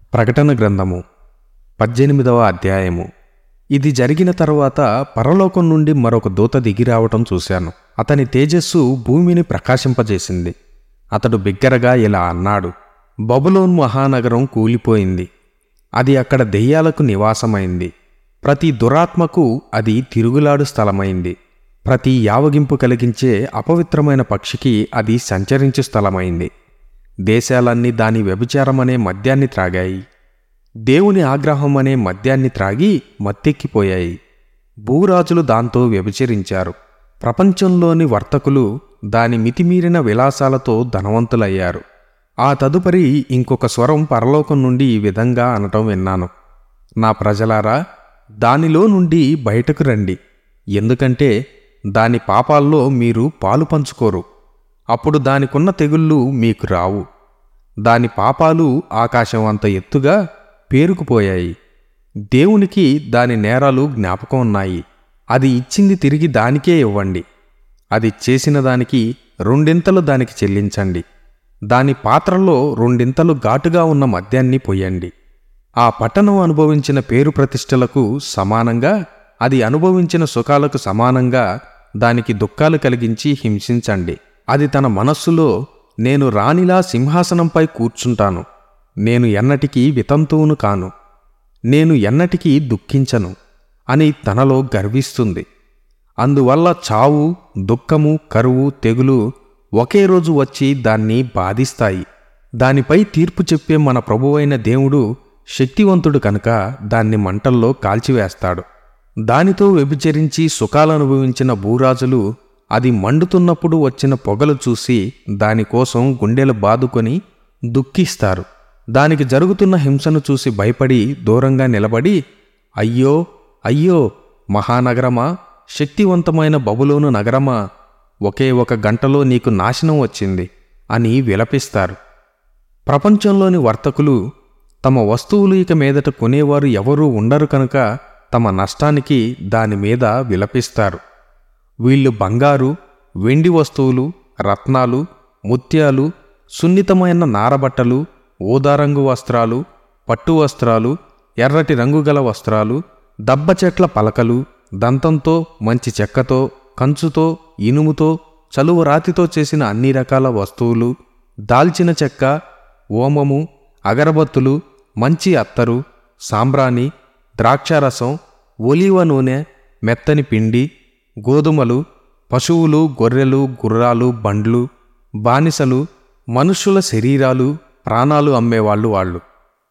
ప్రకటన గ్రంథము పద్దెనిమిదవ అధ్యాయము ఇది జరిగిన తరువాత పరలోకం నుండి మరొక దూత దిగిరావటం చూశాను అతని తేజస్సు భూమిని ప్రకాశింపజేసింది అతడు బిగ్గరగా ఇలా అన్నాడు బబులోన్ మహానగరం కూలిపోయింది అది అక్కడ దెయ్యాలకు నివాసమైంది ప్రతి దురాత్మకు అది తిరుగులాడు స్థలమైంది ప్రతి యావగింపు కలిగించే అపవిత్రమైన పక్షికి అది సంచరించు స్థలమైంది దేశాలన్నీ దాని వ్యభిచారమనే మద్యాన్ని త్రాగాయి దేవుని ఆగ్రహం అనే మద్యాన్ని త్రాగి మత్తెక్కిపోయాయి భూరాజులు దాంతో వ్యభిచరించారు ప్రపంచంలోని వర్తకులు దాని మితిమీరిన విలాసాలతో ధనవంతులయ్యారు ఆ తదుపరి ఇంకొక స్వరం పరలోకం నుండి ఈ విధంగా అనటం విన్నాను నా ప్రజలారా దానిలో నుండి బయటకు రండి ఎందుకంటే దాని పాపాల్లో మీరు పాలు పంచుకోరు అప్పుడు దానికున్న తెగుళ్ళు మీకు రావు దాని పాపాలు ఆకాశం అంత ఎత్తుగా పేరుకుపోయాయి దేవునికి దాని నేరాలు జ్ఞాపకం ఉన్నాయి అది ఇచ్చింది తిరిగి దానికే ఇవ్వండి అది చేసిన దానికి రెండింతలు దానికి చెల్లించండి దాని పాత్రలో రెండింతలు ఘాటుగా ఉన్న మద్యాన్ని పొయ్యండి ఆ పట్టణం అనుభవించిన పేరు ప్రతిష్టలకు సమానంగా అది అనుభవించిన సుఖాలకు సమానంగా దానికి దుఃఖాలు కలిగించి హింసించండి అది తన మనస్సులో నేను రాణిలా సింహాసనంపై కూర్చుంటాను నేను ఎన్నటికీ వితంతువును కాను నేను ఎన్నటికీ దుఃఖించను అని తనలో గర్విస్తుంది అందువల్ల చావు దుఃఖము కరువు తెగులు ఒకే రోజు వచ్చి దాన్ని బాధిస్తాయి దానిపై తీర్పు చెప్పే మన ప్రభువైన దేవుడు శక్తివంతుడు కనుక దాన్ని మంటల్లో కాల్చివేస్తాడు దానితో వ్యభిచరించి సుఖాలనుభవించిన భూరాజులు అది మండుతున్నప్పుడు వచ్చిన పొగలు చూసి దానికోసం గుండెలు బాదుకొని దుఃఖిస్తారు దానికి జరుగుతున్న హింసను చూసి భయపడి దూరంగా నిలబడి అయ్యో అయ్యో మహానగరమా శక్తివంతమైన బబులోను నగరమా ఒకే ఒక గంటలో నీకు నాశనం వచ్చింది అని విలపిస్తారు ప్రపంచంలోని వర్తకులు తమ వస్తువులు ఇక మీదట కొనేవారు ఎవరూ ఉండరు కనుక తమ నష్టానికి దాని మీద విలపిస్తారు వీళ్ళు బంగారు వెండి వస్తువులు రత్నాలు ముత్యాలు సున్నితమైన నారబట్టలు ఊదారంగు వస్త్రాలు పట్టు వస్త్రాలు ఎర్రటి రంగుగల వస్త్రాలు దబ్బ చెట్ల పలకలు దంతంతో మంచి చెక్కతో కంచుతో ఇనుముతో చలువ రాతితో చేసిన అన్ని రకాల వస్తువులు దాల్చిన చెక్క ఓమము అగరబత్తులు మంచి అత్తరు సాంబ్రాణి ద్రాక్షారసం ఒలివ నూనె మెత్తని పిండి గోధుమలు పశువులు గొర్రెలు గుర్రాలు బండ్లు బానిసలు మనుష్యుల శరీరాలు ప్రాణాలు అమ్మేవాళ్ళు వాళ్ళు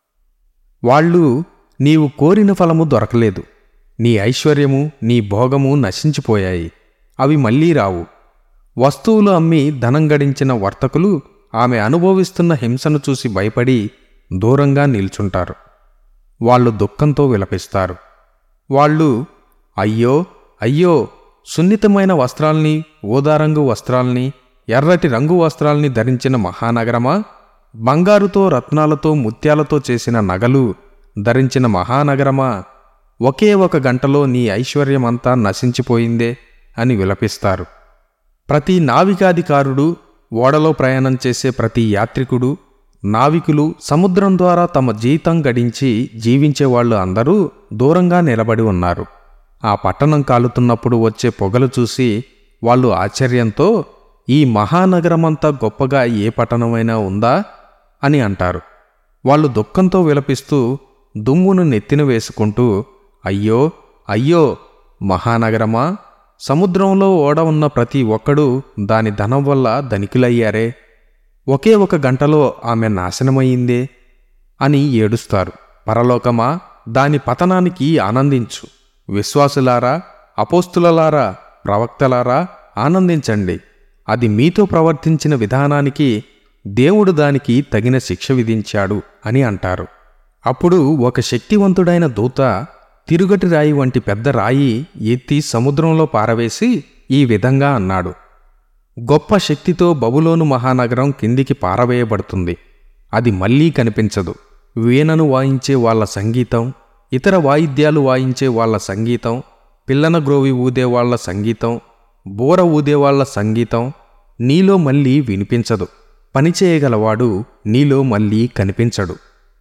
వాళ్ళు నీవు కోరిన ఫలము దొరకలేదు నీ ఐశ్వర్యము నీ భోగము నశించిపోయాయి అవి మళ్ళీ రావు వస్తువులు అమ్మి ధనం గడించిన వర్తకులు ఆమె అనుభవిస్తున్న హింసను చూసి భయపడి దూరంగా నిల్చుంటారు వాళ్ళు దుఃఖంతో విలపిస్తారు వాళ్ళు అయ్యో అయ్యో సున్నితమైన వస్త్రాల్ని ఊదారంగు వస్త్రాల్ని ఎర్రటి రంగు వస్త్రాల్ని ధరించిన మహానగరమా బంగారుతో రత్నాలతో ముత్యాలతో చేసిన నగలు ధరించిన మహానగరమా ఒకే ఒక గంటలో నీ ఐశ్వర్యమంతా నశించిపోయిందే అని విలపిస్తారు ప్రతి నావికాధికారుడు ఓడలో ప్రయాణం చేసే ప్రతి యాత్రికుడు నావికులు సముద్రం ద్వారా తమ జీతం గడించి జీవించేవాళ్ళు అందరూ దూరంగా నిలబడి ఉన్నారు ఆ పట్టణం కాలుతున్నప్పుడు వచ్చే పొగలు చూసి వాళ్ళు ఆశ్చర్యంతో ఈ మహానగరమంతా గొప్పగా ఏ పట్టణమైనా ఉందా అని అంటారు వాళ్ళు దుఃఖంతో విలపిస్తూ దుమ్మును నెత్తిన వేసుకుంటూ అయ్యో అయ్యో మహానగరమా సముద్రంలో ఓడ ఉన్న ప్రతి ఒక్కడూ దాని ధనం వల్ల ధనికులయ్యారే ఒకే ఒక గంటలో ఆమె నాశనమయ్యిందే అని ఏడుస్తారు పరలోకమా దాని పతనానికి ఆనందించు విశ్వాసులారా అపోస్తులలారా ప్రవక్తలారా ఆనందించండి అది మీతో ప్రవర్తించిన విధానానికి దేవుడు దానికి తగిన శిక్ష విధించాడు అని అంటారు అప్పుడు ఒక శక్తివంతుడైన దూత తిరుగటి రాయి వంటి పెద్ద రాయి ఎత్తి సముద్రంలో పారవేసి ఈ విధంగా అన్నాడు గొప్ప శక్తితో బబులోను మహానగరం కిందికి పారవేయబడుతుంది అది మళ్ళీ కనిపించదు వీణను వాయించే వాళ్ళ సంగీతం ఇతర వాయిద్యాలు వాయించే వాళ్ళ సంగీతం పిల్లన గ్రోవి ఊదే వాళ్ళ సంగీతం బోర ఊదే వాళ్ళ సంగీతం నీలో మళ్ళీ వినిపించదు పనిచేయగలవాడు నీలో మళ్ళీ కనిపించడు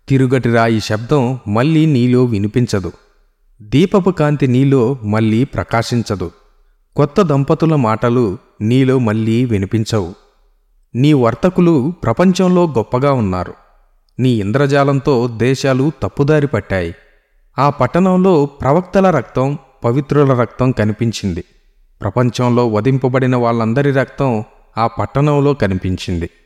తిరుగటి రాయి శబ్దం మళ్ళీ నీలో వినిపించదు దీపపు కాంతి నీలో మళ్ళీ ప్రకాశించదు కొత్త దంపతుల మాటలు నీలో మళ్ళీ వినిపించవు నీ వర్తకులు ప్రపంచంలో గొప్పగా ఉన్నారు నీ ఇంద్రజాలంతో దేశాలు తప్పుదారి పట్టాయి ఆ పట్టణంలో ప్రవక్తల రక్తం పవిత్రుల రక్తం కనిపించింది ప్రపంచంలో వధింపబడిన వాళ్ళందరి రక్తం ఆ పట్టణంలో కనిపించింది